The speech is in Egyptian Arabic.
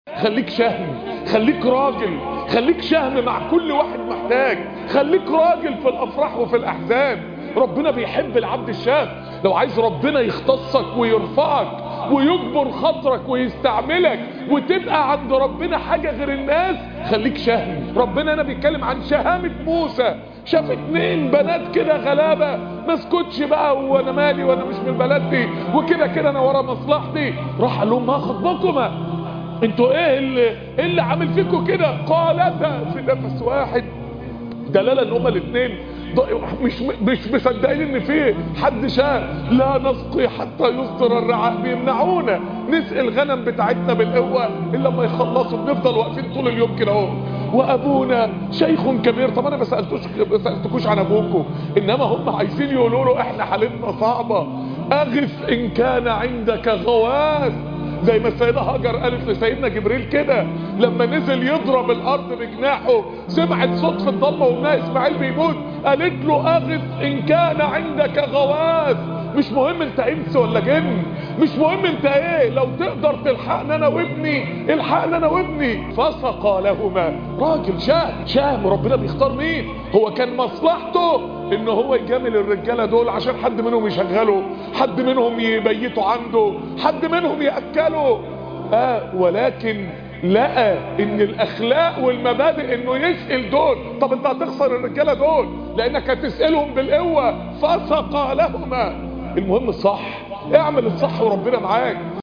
خليك شهم خليك راجل خليك شهم مع كل واحد محتاج خليك راجل في الافراح وفي الاحزان ربنا بيحب العبد الشهم لو عايز ربنا يختصك ويرفعك ويجبر خاطرك ويستعملك وتبقى عند ربنا حاجة غير الناس خليك شهم ربنا انا بيتكلم عن شهامة موسى شاف اتنين بنات كده غلابة ما اسكتش بقى وانا مالي وانا مش من البلد دي وكده كده انا ورا مصلحتي راح قال لهم ما خطبكما انتوا ايه اللي, إيه اللي عامل فيكم كده قالتا في نفس واحد دلاله ان هما الاثنين مش مش مصدقين ان في حد شاء لا نسقي حتى يصدر الرعاء بيمنعونا نسقي الغنم بتاعتنا بالقوه الا لما يخلصوا بنفضل واقفين طول اليوم كده اهو وابونا شيخ كبير طب انا ما سالتوش ما سالتكوش عن ابوكم انما هم عايزين يقولوا له احنا حالتنا صعبه اغف ان كان عندك غواث زي ما السيدة هاجر قالت لسيدنا جبريل كده لما نزل يضرب الارض بجناحه سمعت صوت في الضلمه وابنها اسماعيل بيموت قالت له اغث ان كان عندك غواث مش مهم انت انس ولا جن مش مهم انت ايه لو تقدر تلحقنا انا وابني الحقنا انا وابني فسقى لهما راجل شهم شهم ربنا بيختار مين هو كان مصلحته ان هو يجامل الرجاله دول عشان حد منهم يشغله حد منهم يبيتوا عنده حد منهم ياكله اه ولكن لقى ان الاخلاق والمبادئ انه يسال دول طب انت هتخسر الرجاله دول لانك هتسالهم بالقوه فسقى لهما المهم الصح اعمل الصح وربنا معاك